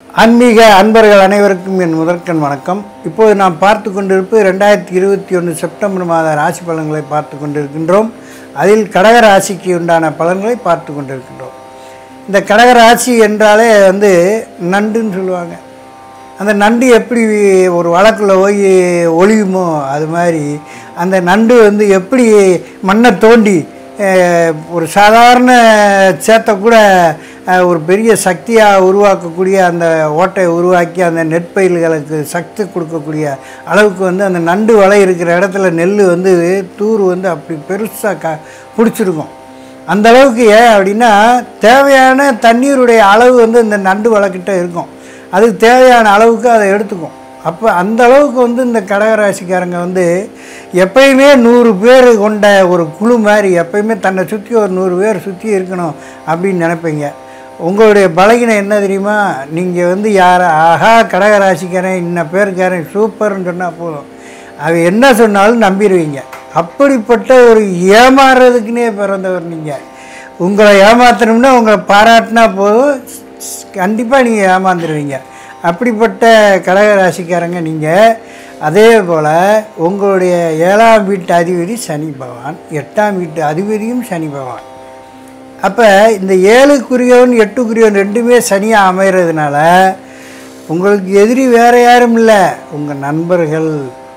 ஆன்மீக அன்பர்கள் அனைவருக்கும் என் முதற்கண் வணக்கம் இப்போது நாம் பார்த்து கொண்டிருப்பது ரெண்டாயிரத்தி இருபத்தி ஒன்று செப்டம்பர் மாத ராசி பலன்களை பார்த்து கொண்டிருக்கின்றோம் அதில் கடக ராசிக்கு உண்டான பலன்களை பார்த்து கொண்டிருக்கின்றோம் இந்த கடக ராசி என்றாலே வந்து நண்டுன்னு சொல்லுவாங்க அந்த நண்டு எப்படி ஒரு வழக்குள்ள போய் ஒளியுமோ அது மாதிரி அந்த நண்டு வந்து எப்படி மண்ணை தோண்டி அஹ், ஒரு சாதாரண சேத்தை கூட அஹ், ஒரு பெரிய சக்தியாக உருவாக்கக்கூடிய அந்த ஓட்டையை உருவாக்கி அந்த நெற்பயிர்களுக்கு சக்தி கொடுக்கக்கூடிய அளவுக்கு வந்து அந்த நண்டு வலை இருக்கிற இடத்துல நெல் வந்து தூர் வந்து அப்படி பெருசாக க பிடிச்சிருக்கும் அந்த அளவுக்கு ஏன் அப்படின்னா தேவையான தண்ணீருடைய அளவு வந்து இந்த நண்டு வலைக்கிட்ட இருக்கும் அதுக்கு தேவையான அளவுக்கு அதை எடுத்துக்கும் அப்போ அந்த அளவுக்கு வந்து இந்த கடகராசிக்காரங்க வந்து எப்பயுமே நூறு பேர் கொண்ட ஒரு குழு மாதிரி எப்பயுமே தன்னை சுற்றி ஒரு நூறு பேர் சுற்றி இருக்கணும் அப்படின்னு நினைப்பீங்க உங்களுடைய பலகீனம் என்ன தெரியுமா நீங்கள் வந்து யார் ஆஹா கடகராசிக்காரன் இன்ன பேருக்காரன் சூப்பர்னு சொன்னால் போதும் அவன் என்ன சொன்னாலும் நம்பிடுவீங்க அப்படிப்பட்ட ஒரு ஏமாறுறதுக்குன்னே பிறந்தவர் நீங்கள் உங்களை ஏமாத்தணும்னா உங்களை பாராட்டினா போதும் கண்டிப்பாக நீங்கள் ஏமாந்துடுவீங்க அப்படிப்பட்ட கடக ராசிக்காரங்க நீங்கள் அதே போல் உங்களுடைய ஏழாம் வீட்டு அதிபதி சனி பகவான் எட்டாம் வீட்டு அதிபதியும் சனி பகவான் அப்போ இந்த ஏழுக்குரியவன் எட்டுக்குரியவன் ரெண்டுமே சனியாக அமைகிறதுனால உங்களுக்கு எதிரி வேறு யாரும் இல்லை உங்கள் நண்பர்கள்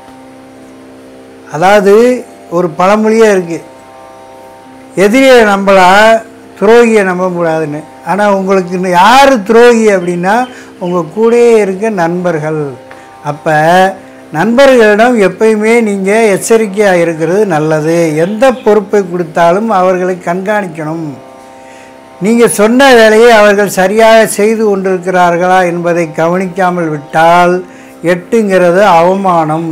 அதாவது ஒரு பழமொழியே இருக்குது எதிரியை நம்பலாம் துரோகியை நம்ப முடியாதுன்னு ஆனால் உங்களுக்கு இன்னும் யார் துரோகி அப்படின்னா உங்கள் கூடயே இருக்க நண்பர்கள் அப்போ நண்பர்களிடம் எப்பயுமே நீங்கள் எச்சரிக்கையாக இருக்கிறது நல்லது எந்த பொறுப்பை கொடுத்தாலும் அவர்களை கண்காணிக்கணும் நீங்கள் சொன்ன வேலையை அவர்கள் சரியாக செய்து கொண்டிருக்கிறார்களா என்பதை கவனிக்காமல் விட்டால் எட்டுங்கிறது அவமானம்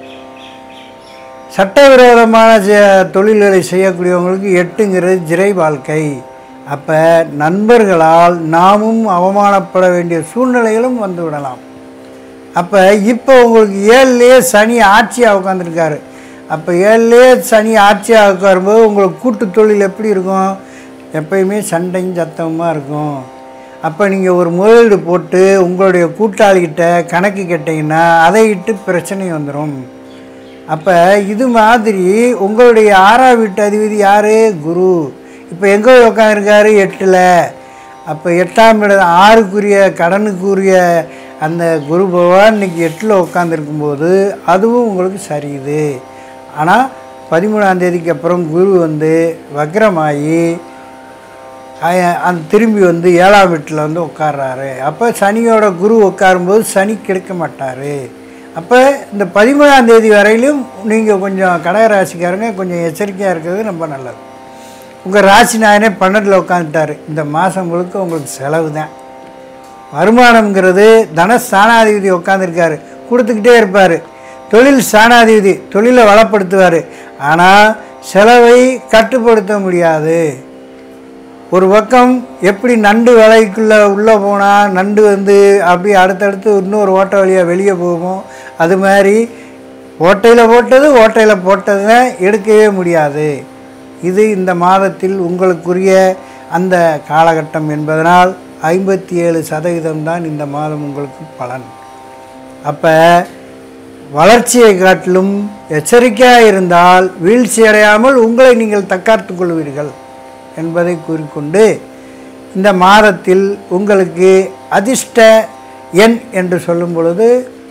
சட்டவிரோதமான ஜ- தொழில்களை செய்யக்கூடியவங்களுக்கு எட்டுங்கிறது சிறை வாழ்க்கை அப்போ நண்பர்களால் நாமும் அவமானப்பட வேண்டிய சூழ்நிலைகளும் வந்து விடலாம் அப்போ இப்போ உங்களுக்கு ஏழுலேயே சனி ஆட்சியாக உட்காந்துருக்காரு அப்போ ஏழுலேயே சனி ஆட்சியாக உட்காரும்போது உங்களுக்கு கூட்டு தொழில் எப்படி இருக்கும் எப்பயுமே சண்டையும் சத்தமாக இருக்கும் அப்போ நீங்கள் ஒரு முதலீடு போட்டு உங்களுடைய கூட்டாளிகிட்ட கணக்கு கேட்டிங்கன்னா அதை இட்டு பிரச்சனை வந்துடும் அப்போ இது மாதிரி உங்களுடைய ஆறாம் வீட்டு அதிபதி யார் குரு இப்போ எங்கே உட்காந்துருக்காரு எட்டில் அப்போ எட்டாம் இடம் ஆறுக்குரிய கடனுக்குரிய அந்த குரு பகவான் இன்னைக்கு எட்டில் உட்காந்துருக்கும்போது அதுவும் உங்களுக்கு சரியுது ஆனால் பதிமூணாம் தேதிக்கு அப்புறம் குரு வந்து வக்ரமாகி அய- அந்த திரும்பி வந்து ஏழாம் வீட்டில் வந்து உட்கார்றாரு அப்போ சனியோட குரு உட்காரும்போது சனி கிடைக்க மாட்டார் அப்போ இந்த பதிமூணாம் தேதி வரையிலும் நீங்கள் கொஞ்சம் கடகராசிக்காரங்க கொஞ்சம் எச்சரிக்கையாக இருக்கிறது ரொம்ப நல்லது உங்கள் ராசி நாயனே பன்னெண்டில் உட்காந்துட்டாரு இந்த மாதம் முழுக்க உங்களுக்கு செலவு தான் வருமானம்ங்கிறது தன ஸ்தானாதிபதி உட்காந்துருக்காரு கொடுத்துக்கிட்டே இருப்பார் தொழில் ஸ்தானாதிபதி தொழிலை வளப்படுத்துவார் ஆனால் செலவை கட்டுப்படுத்த முடியாது ஒரு பக்கம் எப்படி நண்டு வலைக்குள்ளே உள்ளே போனால் நண்டு வந்து அப்படியே அடுத்தடுத்து இன்னொரு ஓட்டை வழியாக வெளியே போகுமோ அது மாதிரி ஓட்டையில் போட்டது ஓட்டையில் போட்டது தான் எடுக்கவே முடியாது இது இந்த மாதத்தில் உங்களுக்குரிய அந்த காலகட்டம் என்பதனால் ஐம்பத்தி ஏழு சதவீதம் தான் இந்த மாதம் உங்களுக்கு பலன் அப்போ வளர்ச்சியை காட்டிலும் எச்சரிக்கையாக இருந்தால் வீழ்ச்சி அடையாமல் உங்களை நீங்கள் தற்காத்துக் கொள்வீர்கள் என்பதை கூறிக்கொண்டு இந்த மாதத்தில் உங்களுக்கு அதிர்ஷ்ட எண் என்று சொல்லும் பொழுது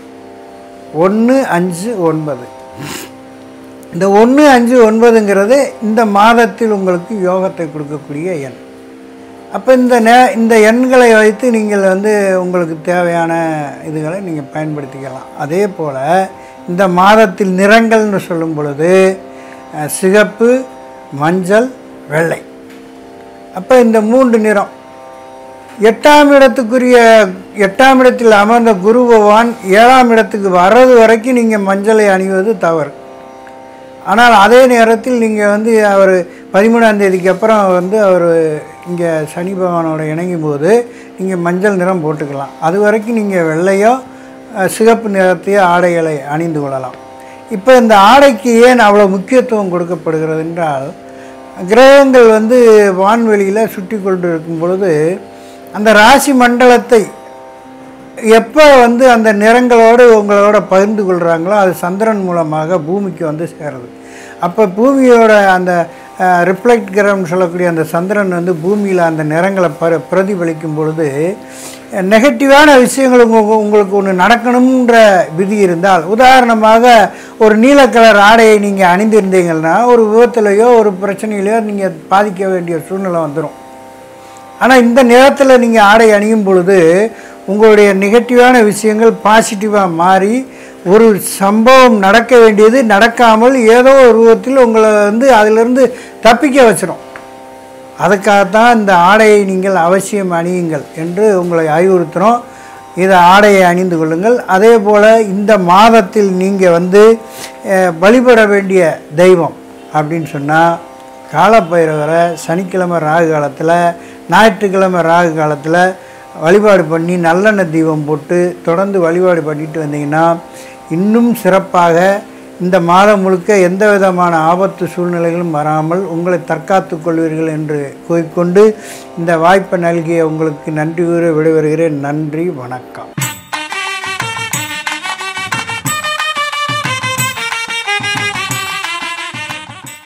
ஒன்று அஞ்சு ஒன்பது இந்த ஒன்று அஞ்சு ஒன்பதுங்கிறது இந்த மாதத்தில் உங்களுக்கு யோகத்தை கொடுக்கக்கூடிய எண் அப்போ இந்த நே இந்த எண்களை வைத்து நீங்கள் வந்து உங்களுக்கு தேவையான இதுகளை நீங்கள் பயன்படுத்திக்கலாம் அதே போல் இந்த மாதத்தில் நிறங்கள்னு சொல்லும் பொழுது அஹ், சிகப்பு மஞ்சள் வெள்ளை அப்போ இந்த மூன்று நிறம் எட்டாம் இடத்துக்குரிய எட்டாம் இடத்தில் அமர்ந்த குரு பகவான் ஏழாம் இடத்துக்கு வர்றது வரைக்கும் நீங்கள் மஞ்சளை அணிவது தவறு ஆனால் அதே நேரத்தில் நீங்கள் வந்து அவர் பதிமூணாம் தேதிக்கு அப்புறம் வந்து அவர் இங்கே சனி பகவானோட இணையும் போது நீங்கள் மஞ்சள் நிறம் போட்டுக்கலாம் அது வரைக்கும் நீங்கள் வெள்ளையோ அஹ், சிகப்பு நிறத்தையோ ஆடைகளை அணிந்து கொள்ளலாம் இப்போ இந்த ஆடைக்கு ஏன் அவ்வளோ முக்கியத்துவம் கொடுக்கப்படுகிறது என்றால் கிரகங்கள் வந்து வான்வெளியில் சுற்றி கொண்டு இருக்கும் பொழுது அந்த ராசி மண்டலத்தை எப்போ வந்து அந்த நிறங்களோடு உங்களோட பகிர்ந்து கொள்கிறாங்களோ அது சந்திரன் மூலமாக பூமிக்கு வந்து சேருது அப்போ பூமியோட அந்த ரிஃப்ளெக்ட் கிரகம்னு சொல்லக்கூடிய அந்த சந்திரன் வந்து பூமியில் அந்த நிறங்களை பர பிரதிபலிக்கும் பொழுது நெகட்டிவான விஷயங்கள் உங்க உங்களுக்கு ஒன்று நடக்கணுன்ற விதி இருந்தால் உதாரணமாக ஒரு நீல கலர் ஆடையை நீங்கள் அணிந்திருந்தீங்கன்னா ஒரு விபத்துலையோ ஒரு பிரச்சனையிலையோ நீங்கள் பாதிக்க வேண்டிய சூழ்நிலை வந்துடும் ஆனால் இந்த நேரத்தில் நீங்கள் ஆடை அணியும் பொழுது உங்களுடைய நெகட்டிவான விஷயங்கள் பாசிட்டிவாக மாறி ஒரு சம்பவம் நடக்க வேண்டியது நடக்காமல் ஏதோ ஒரு ரூபத்தில் உங்களை வந்து அதிலிருந்து தப்பிக்க வச்சிடும் அதுக்காகத்தான் இந்த ஆடையை நீங்கள் அவசியம் அணியுங்கள் என்று உங்களை அறிவுறுத்துகிறோம் இதை ஆடையை அணிந்து கொள்ளுங்கள் அதே போல் இந்த மாதத்தில் நீங்கள் வந்து அஹ், வழிபட வேண்டிய தெய்வம் அப்படின்னு சொன்னால் காலப்பைரவரை சனிக்கிழமை ராகு காலத்தில் ஞாயிற்றுக்கிழமை ராகு காலத்தில் வழிபாடு பண்ணி நல்லெண்ணெய் தீபம் போட்டு தொடர்ந்து வழிபாடு பண்ணிட்டு வந்தீங்கன்னா இன்னும் சிறப்பாக இந்த மாதம் முழுக்க எந்த விதமான ஆபத்து சூழ்நிலைகளும் வராமல் உங்களை தற்காத்துக் கொள்வீர்கள் என்று கூறிக்கொண்டு இந்த வாய்ப்பை நல்கிய உங்களுக்கு நன்றி கூற விடைபெறுகிறேன் நன்றி வணக்கம்